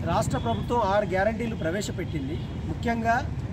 రాష్ట్ర ప్రభుత్వం ఆరు గ్యారంటీలు ప్రవేశపెట్టింది ముఖ్యంగా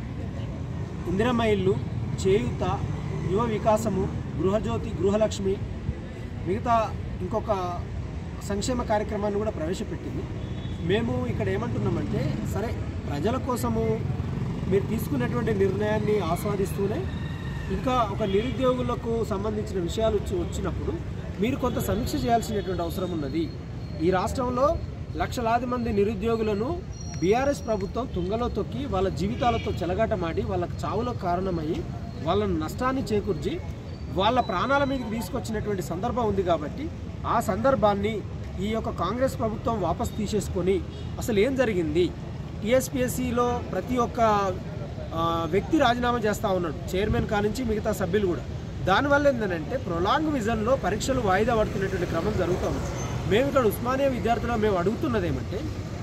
ఇందిరమ్మ ఇల్లు చేయూత యువ వికాసము గృహజ్యోతి గృహలక్ష్మి మిగతా ఇంకొక సంక్షేమ కార్యక్రమాన్ని కూడా ప్రవేశపెట్టింది మేము ఇక్కడ ఏమంటున్నామంటే సరే ప్రజల కోసము మీరు తీసుకున్నటువంటి నిర్ణయాన్ని ఆస్వాదిస్తూనే ఇంకా ఒక నిరుద్యోగులకు సంబంధించిన విషయాలు వచ్చి వచ్చినప్పుడు మీరు కొంత సమీక్ష చేయాల్సినటువంటి అవసరం ఉన్నది ఈ రాష్ట్రంలో లక్షలాది మంది నిరుద్యోగులను బీఆర్ఎస్ ప్రభుత్వం తుంగలో తొక్కి వాళ్ళ జీవితాలతో చెలగాటమాడి వాళ్ళకి చావులకు కారణమయ్యి వాళ్ళ నష్టాన్ని చేకూర్చి వాళ్ళ ప్రాణాల మీదకి తీసుకొచ్చినటువంటి సందర్భం ఉంది కాబట్టి ఆ సందర్భాన్ని ఈ యొక్క కాంగ్రెస్ ప్రభుత్వం వాపస్ తీసేసుకొని అసలు ఏం జరిగింది టీఎస్పీఎస్సిలో ప్రతి ఒక్క ఆ, వ్యక్తి రాజీనామా చేస్తూ ఉన్నాడు చైర్మన్ కానించి మిగతా సభ్యులు కూడా దానివల్ల ఏంటంటే ప్రొలాంగ్ విజన్లో పరీక్షలు వాయిదా పడుతున్నటువంటి క్రమం జరుగుతూ ఉంది మేము ఇక్కడ ఉస్మానియా విద్యార్థులు మేము అడుగుతున్నది ఏమంటే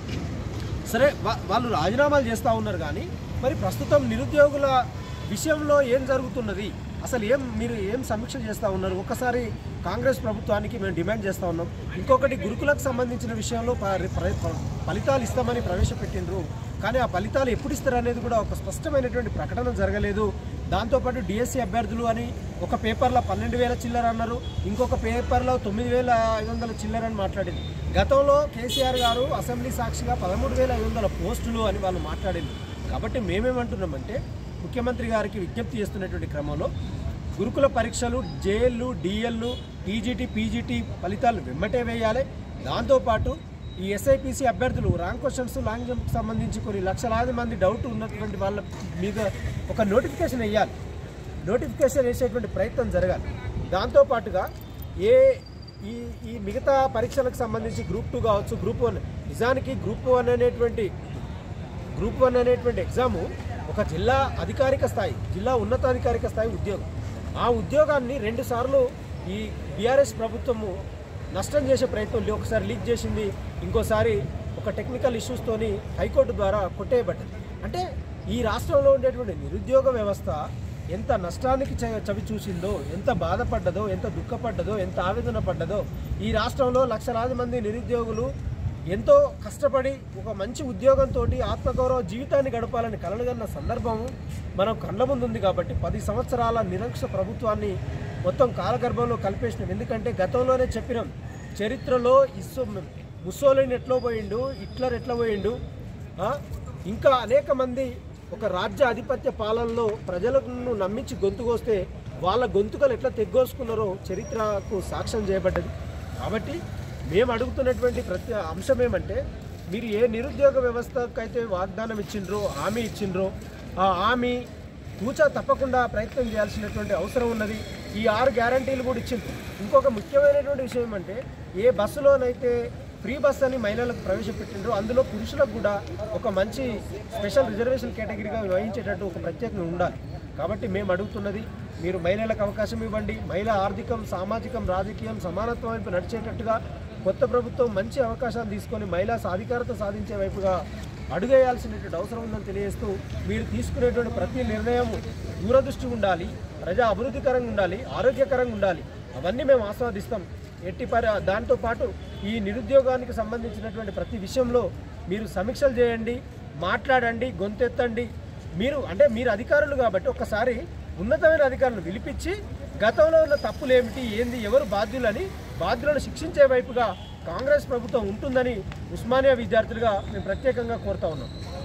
సరే వా- వాళ్ళు రాజీనామాలు చేస్తూ ఉన్నారు కానీ మరి ప్రస్తుతం నిరుద్యోగుల విషయంలో ఏం జరుగుతున్నది అసలు ఏం మీరు ఏం సమీక్ష చేస్తూ ఉన్నారు ఒక్కసారి కాంగ్రెస్ ప్రభుత్వానికి మేము డిమాండ్ చేస్తూ ఉన్నాం ఇంకొకటి గురుకులకు సంబంధించిన విషయంలో ప- ప్ర- ప్ర- ఫలితాలు ఇస్తామని ప్రవేశపెట్టిండ్రు కానీ ఆ ఫలితాలు ఎప్పుడు ఇస్తారు అనేది కూడా ఒక స్పష్టమైనటువంటి ప్రకటన జరగలేదు దాంతోపాటు డిఎస్సి అభ్యర్థులు అని ఒక పేపర్లో పన్నెండు వేల చిల్లర అన్నారు ఇంకొక పేపర్లో తొమ్మిది వేల ఐదు వందల చిల్లర అని మాట్లాడింది గతంలో కేసీఆర్ గారు అసెంబ్లీ సాక్షిగా పదమూడు వేల ఐదు వందల పోస్టులు అని వాళ్ళు మాట్లాడింది కాబట్టి మేమేమంటున్నామంటే ముఖ్యమంత్రి గారికి విజ్ఞప్తి చేస్తున్నటువంటి క్రమంలో గురుకుల పరీక్షలు జేఎల్లు డిఎల్లు టీజీటీ పీజీటీ ఫలితాలు వెమ్మటే వేయాలి దాంతోపాటు ఈ ఎస్ఐపిసి అభ్యర్థులు ర్యాంక్ క్వశ్చన్స్ లాంగ్ జంప్కి సంబంధించి కొన్ని లక్షలాది మంది డౌట్ ఉన్నటువంటి వాళ్ళ మీద ఒక నోటిఫికేషన్ వేయాలి నోటిఫికేషన్ వేసేటువంటి ప్రయత్నం జరగాలి దాంతోపాటుగా ఏ ఈ ఈ మిగతా పరీక్షలకు సంబంధించి గ్రూప్ టూ కావచ్చు గ్రూప్ వన్ నిజానికి గ్రూప్ వన్ అనేటువంటి గ్రూప్ వన్ అనేటువంటి ఎగ్జాము ఒక జిల్లా అధికారిక స్థాయి జిల్లా ఉన్నతాధికారిక స్థాయి ఉద్యోగం ఆ ఉద్యోగాన్ని రెండు సార్లు ఈ బీఆర్ఎస్ ప్రభుత్వము నష్టం చేసే ప్రయత్నం లే- ఒకసారి లీక్ చేసింది ఇంకోసారి ఒక టెక్నికల్ ఇష్యూస్తోని హైకోర్టు ద్వారా కొట్టేయబడ్డది అంటే ఈ రాష్ట్రంలో ఉండేటువంటి నిరుద్యోగ వ్యవస్థ ఎంత నష్టానికి చ- చవి చూసిందో ఎంత బాధపడ్డదో ఎంత దుఃఖపడ్డదో ఎంత ఆవేదన పడ్డదో ఈ రాష్ట్రంలో లక్షలాది మంది నిరుద్యోగులు ఎంతో కష్టపడి ఒక మంచి ఉద్యోగంతో ఆత్మగౌరవ జీవితాన్ని గడపాలని కలలుగన్న సందర్భం మనం కళ్ళ ముందు ఉంది కాబట్టి పది సంవత్సరాల నిరక్ష ప్రభుత్వాన్ని మొత్తం కాలగర్భంలో కలిపేసినాం ఎందుకంటే గతంలోనే చెప్పినాం చరిత్రలో ఇస్సో ముస్సోలిన్ ఎట్లా పోయిండు హిట్లర్ ఎట్లా పోయిండు ఆ? ఇంకా అనేక మంది ఒక రాజ్య ఆధిపత్య పాలనలో ప్రజలను నమ్మించి గొంతుకొస్తే వాళ్ళ గొంతుకలు ఎట్లా తెగ్గోసుకున్నారో చరిత్రకు సాక్ష్యం చేయబడ్డది కాబట్టి మేము అడుగుతున్నటువంటి ప్రతి అంశం ఏమంటే మీరు ఏ నిరుద్యోగ వ్యవస్థకైతే వాగ్దానం ఇచ్చిండ్రో హామీ ఇచ్చిండ్రో ఆ హామీ కూచా తప్పకుండా ప్రయత్నం చేయాల్సినటువంటి అవసరం ఉన్నది ఈ ఆరు గ్యారంటీలు కూడా ఇచ్చింది ఇంకొక ముఖ్యమైనటువంటి విషయం ఏమంటే ఏ బస్సులోనైతే ఫ్రీ బస్ అని మహిళలకు ప్రవేశపెట్టిండ్రో అందులో పురుషులకు కూడా ఒక మంచి స్పెషల్ రిజర్వేషన్ కేటగిరీగా వహించేటట్టు ఒక ప్రత్యేకంగా ఉండాలి కాబట్టి మేము అడుగుతున్నది మీరు మహిళలకు అవకాశం ఇవ్వండి మహిళ ఆర్థికం సామాజికం రాజకీయం సమానత్వం వైపు నడిచేటట్టుగా కొత్త ప్రభుత్వం మంచి అవకాశాలు తీసుకొని మహిళా సాధికారత సాధించే వైపుగా అడుగేయాల్సినటువంటి అవసరం ఉందని తెలియజేస్తూ మీరు తీసుకునేటువంటి ప్రతి నిర్ణయం దూరదృష్టి ఉండాలి ప్రజా అభివృద్ధికరంగా ఉండాలి ఆరోగ్యకరంగా ఉండాలి అవన్నీ మేము ఆస్వాదిస్తాం ఎట్టి పరి దాంతోపాటు ఈ నిరుద్యోగానికి సంబంధించినటువంటి ప్రతి విషయంలో మీరు సమీక్షలు చేయండి మాట్లాడండి గొంతెత్తండి మీరు అంటే మీరు అధికారులు కాబట్టి ఒక్కసారి ఉన్నతమైన అధికారులను పిలిపించి గతంలో ఉన్న తప్పులు ఏమిటి ఏంది ఎవరు బాధ్యులని బాధ్యులను శిక్షించే వైపుగా కాంగ్రెస్ ప్రభుత్వం ఉంటుందని ఉస్మానియా విద్యార్థులుగా మేము ప్రత్యేకంగా కోరుతా ఉన్నాం